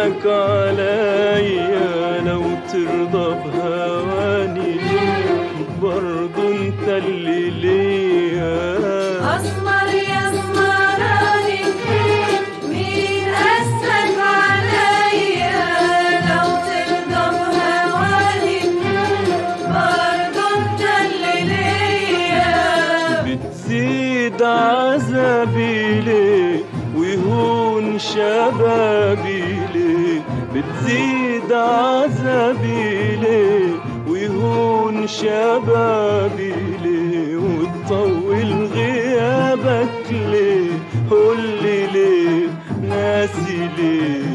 قاسك عليا لو ترضى بهواني برضو انت اللي ليا أسمر يا اسمراني مين قاسك عليا لو ترضى بهواني برضه انت اللي ليا بتزيد عذابي ليه ويهون شبابي ليه بتزيد عذابي ليه ويهون شبابي ليه وتطول غيابك ليه قولي ليه ناسي ليه